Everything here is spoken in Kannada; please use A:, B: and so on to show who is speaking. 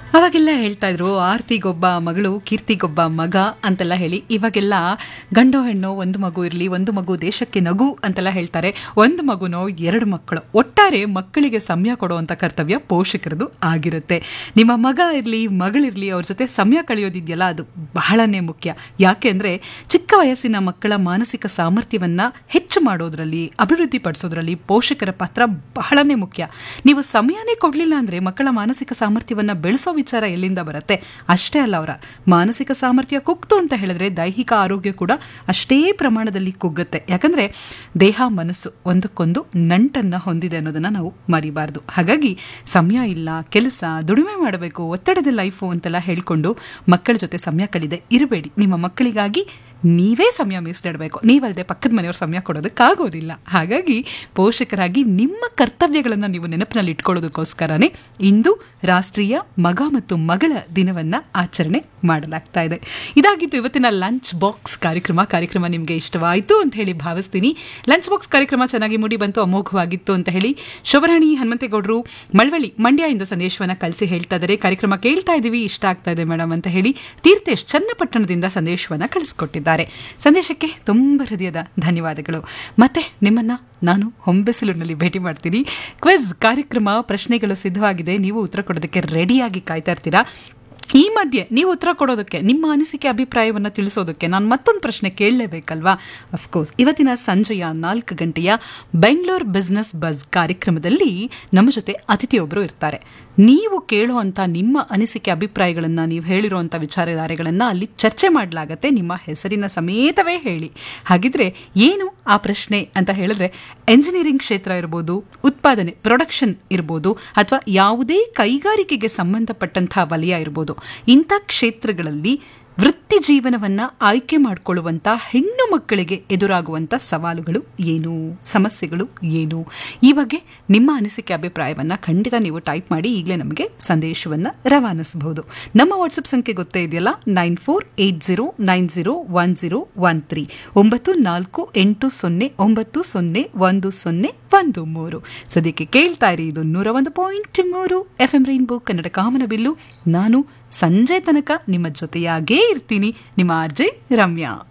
A: ಅವಾಗೆಲ್ಲ ಹೇಳ್ತಾ ಇದ್ರು ಆರ್ತಿಗೊಬ್ಬ ಮಗಳು ಕೀರ್ತಿಗೊಬ್ಬ ಮಗ ಅಂತೆಲ್ಲ ಹೇಳಿ ಇವಾಗೆಲ್ಲ ಗಂಡು ಹೆಣ್ಣು ಒಂದು ಮಗು ಇರಲಿ ಒಂದು ಮಗು ದೇಶಕ್ಕೆ ನಗು ಅಂತೆಲ್ಲ ಹೇಳ್ತಾರೆ ಒಂದು ಮಗುನೋ ಎರಡು ಮಕ್ಕಳು ಒಟ್ಟಾರೆ ಮಕ್ಕಳಿಗೆ ಸಮಯ ಕೊಡುವಂಥ ಕರ್ತವ್ಯ ಪೋಷಕರದು ಆಗಿರುತ್ತೆ ನಿಮ್ಮ ಮಗ ಇರಲಿ ಮಗಳಿರಲಿ ಅವ್ರ ಜೊತೆ ಸಮಯ ಕಳೆಯೋದಿದೆಯಲ್ಲ ಅದು ಬಹಳನೇ ಮುಖ್ಯ ಯಾಕೆ ಅಂದರೆ ಚಿಕ್ಕ ವಯಸ್ಸಿನ ಮಕ್ಕಳ ಮಾನಸಿಕ ಸಾಮರ್ಥ್ಯವನ್ನ ಹೆಚ್ಚು ಮಾಡೋದ್ರಲ್ಲಿ ಅಭಿವೃದ್ಧಿ ಪಡಿಸೋದ್ರಲ್ಲಿ ಪೋಷಕರ ಪಾತ್ರ ಬಹಳನೇ ಮುಖ್ಯ ನೀವು ಸಮಯನೇ ಕೊಡಲಿಲ್ಲ ಅಂದರೆ ಮಕ್ಕಳ ಮಾನಸಿಕ ಸಾಮರ್ಥ್ಯವನ್ನು ಬೆಳೆಸೋ ವಿಚಾರ ಎಲ್ಲಿಂದ ಬರುತ್ತೆ ಅಷ್ಟೇ ಅಲ್ಲ ಅವರ ಮಾನಸಿಕ ಸಾಮರ್ಥ್ಯ ಕುಗ್ತು ಅಂತ ಹೇಳಿದ್ರೆ ದೈಹಿಕ ಆರೋಗ್ಯ ಕೂಡ ಅಷ್ಟೇ ಪ್ರಮಾಣದಲ್ಲಿ ಕುಗ್ಗುತ್ತೆ ಯಾಕಂದ್ರೆ ದೇಹ ಮನಸ್ಸು ಒಂದಕ್ಕೊಂದು ನಂಟನ್ನ ಹೊಂದಿದೆ ಅನ್ನೋದನ್ನ ನಾವು ಮರಿಬಾರ್ದು ಹಾಗಾಗಿ ಸಮಯ ಇಲ್ಲ ಕೆಲಸ ದುಡಿಮೆ ಮಾಡಬೇಕು ಒತ್ತಡದ ಲೈಫು ಅಂತೆಲ್ಲ ಹೇಳ್ಕೊಂಡು ಮಕ್ಕಳ ಜೊತೆ ಸಮಯ ಕಳೆದೆ ಇರಬೇಡಿ ನಿಮ್ಮ ಮಕ್ಕಳಿಗಾಗಿ ನೀವೇ ಸಮಯ ಮೀಸಲಿಡಬೇಕು ನೀವಲ್ಲದೆ ಪಕ್ಕದ ಮನೆಯವ್ರ ಸಮಯ ಕೊಡೋದಕ್ಕಾಗೋದಿಲ್ಲ ಹಾಗಾಗಿ ಪೋಷಕರಾಗಿ ನಿಮ್ಮ ಕರ್ತವ್ಯಗಳನ್ನು ನೀವು ನೆನಪಿನಲ್ಲಿ ಇಟ್ಕೊಳ್ಳೋದಕ್ಕೋಸ್ಕರನೇ ಇಂದು ರಾಷ್ಟ್ರೀಯ ಮಗ ಮತ್ತು ಮಗಳ ದಿನವನ್ನ ಆಚರಣೆ ಮಾಡಲಾಗ್ತಾ ಇದೆ ಇದಾಗಿತ್ತು ಇವತ್ತಿನ ಲಂಚ್ ಬಾಕ್ಸ್ ಕಾರ್ಯಕ್ರಮ ಕಾರ್ಯಕ್ರಮ ನಿಮಗೆ ಇಷ್ಟವಾಯಿತು ಅಂತ ಹೇಳಿ ಭಾವಿಸ್ತೀನಿ ಲಂಚ್ ಬಾಕ್ಸ್ ಕಾರ್ಯಕ್ರಮ ಚೆನ್ನಾಗಿ ಮೂಡಿ ಬಂತು ಅಮೋಘವಾಗಿತ್ತು ಅಂತ ಹೇಳಿ ಶೋಭರಾಣಿ ಹನುಮಂತೇಗೌಡರು ಮಳವಳ್ಳಿ ಮಂಡ್ಯದಿಂದ ಸಂದೇಶವನ್ನ ಕಳಿಸಿ ಹೇಳ್ತಾ ಇದ್ದಾರೆ ಕಾರ್ಯಕ್ರಮ ಕೇಳ್ತಾ ಇದ್ದೀವಿ ಇಷ್ಟ ಆಗ್ತಾ ಇದೆ ಮೇಡಮ್ ಅಂತ ಹೇಳಿ ತೀರ್ಥೇಶ್ ಚನ್ನಪಟ್ಟಣದಿಂದ ಸಂದೇಶವನ್ನ ಕಳಿಸ್ಕೊಟ್ಟಿದ್ದಾರೆ ಸಂದೇಶಕ್ಕೆ ತುಂಬ ಹೃದಯದ ಧನ್ಯವಾದಗಳು ಮತ್ತೆ ನಿಮ್ಮನ್ನ ನಾನು ಹೊಂಬೆಸಲುನಲ್ಲಿ ಭೇಟಿ ಮಾಡ್ತೀನಿ ಕ್ವಿಜ್ ಕಾರ್ಯಕ್ರಮ ಪ್ರಶ್ನೆಗಳು ಸಿದ್ಧವಾಗಿದೆ ನೀವು ಉತ್ತರ ಕೊಡೋದಕ್ಕೆ ರೆಡಿಯಾಗಿ ಕಾಯ್ತಾ ಇರ್ತೀರಾ ಈ ಮಧ್ಯೆ ನೀವು ಉತ್ತರ ಕೊಡೋದಕ್ಕೆ ನಿಮ್ಮ ಅನಿಸಿಕೆ ಅಭಿಪ್ರಾಯವನ್ನು ತಿಳಿಸೋದಕ್ಕೆ ನಾನು ಮತ್ತೊಂದು ಪ್ರಶ್ನೆ ಕೇಳಲೇಬೇಕಲ್ವಾ ಅಫ್ಕೋರ್ಸ್ ಇವತ್ತಿನ ಸಂಜೆಯ ನಾಲ್ಕು ಗಂಟೆಯ ಬೆಂಗಳೂರು ಬಿಸ್ನೆಸ್ ಬಸ್ ಕಾರ್ಯಕ್ರಮದಲ್ಲಿ ನಮ್ಮ ಜೊತೆ ಅತಿಥಿಯೊಬ್ಬರು ಇರ್ತಾರೆ ನೀವು ಕೇಳುವಂಥ ನಿಮ್ಮ ಅನಿಸಿಕೆ ಅಭಿಪ್ರಾಯಗಳನ್ನು ನೀವು ಹೇಳಿರುವಂಥ ವಿಚಾರಧಾರೆಗಳನ್ನು ಅಲ್ಲಿ ಚರ್ಚೆ ಮಾಡಲಾಗತ್ತೆ ನಿಮ್ಮ ಹೆಸರಿನ ಸಮೇತವೇ ಹೇಳಿ ಹಾಗಿದ್ರೆ ಏನು ಆ ಪ್ರಶ್ನೆ ಅಂತ ಹೇಳಿದ್ರೆ ಎಂಜಿನಿಯರಿಂಗ್ ಕ್ಷೇತ್ರ ಇರ್ಬೋದು ಉತ್ಪಾದನೆ ಪ್ರೊಡಕ್ಷನ್ ಇರ್ಬೋದು ಅಥವಾ ಯಾವುದೇ ಕೈಗಾರಿಕೆಗೆ ಸಂಬಂಧಪಟ್ಟಂಥ ವಲಯ ಇರ್ಬೋದು ಇಂಥ ಕ್ಷೇತ್ರಗಳಲ್ಲಿ ವೃತ್ತಿ ಜೀವನವನ್ನ ಆಯ್ಕೆ ಮಾಡಿಕೊಳ್ಳುವಂತ ಹೆಣ್ಣು ಮಕ್ಕಳಿಗೆ ಎದುರಾಗುವಂತ ಸವಾಲುಗಳು ಏನು ಸಮಸ್ಯೆಗಳು ಏನು ಈ ಬಗ್ಗೆ ನಿಮ್ಮ ಅನಿಸಿಕೆ ಅಭಿಪ್ರಾಯವನ್ನ ಖಂಡಿತ ನೀವು ಟೈಪ್ ಮಾಡಿ ಈಗಲೇ ನಮಗೆ ಸಂದೇಶವನ್ನ ರವಾನಿಸಬಹುದು ನಮ್ಮ ವಾಟ್ಸಪ್ ಸಂಖ್ಯೆ ಗೊತ್ತೇ ಇದೆಯಲ್ಲ nine four eight zero nine zero one zero one three ಒಂಬತ್ತು ನಾಲ್ಕು ಎಂಟು ಸೊನ್ನೆ ಒಂಬತ್ತು ಸೊನ್ನೆ ಒಂದು ಸೊನ್ನೆ ಒಂದು ಮೂರು ಸದ್ಯಕ್ಕೆ ಕೇಳ್ತಾ ಇರಿ ಇದು ನೂರ ಒಂದು ಪಾಯಿಂಟ್ ಮೂರು ಎಫ್ ಎಂ ರೈನ್ಬೋ ಕನ್ನಡ ಕಾಮನಬಿಲ್ಲು ನಾನು ಸಂಜೆ ತನಕ ನಿಮ್ಮ ಜೊತೆಯಾಗೇ ಇರ್ತೀನಿ ನಿಮ್ಮ ಆರ್ಜೆ ರಮ್ಯಾ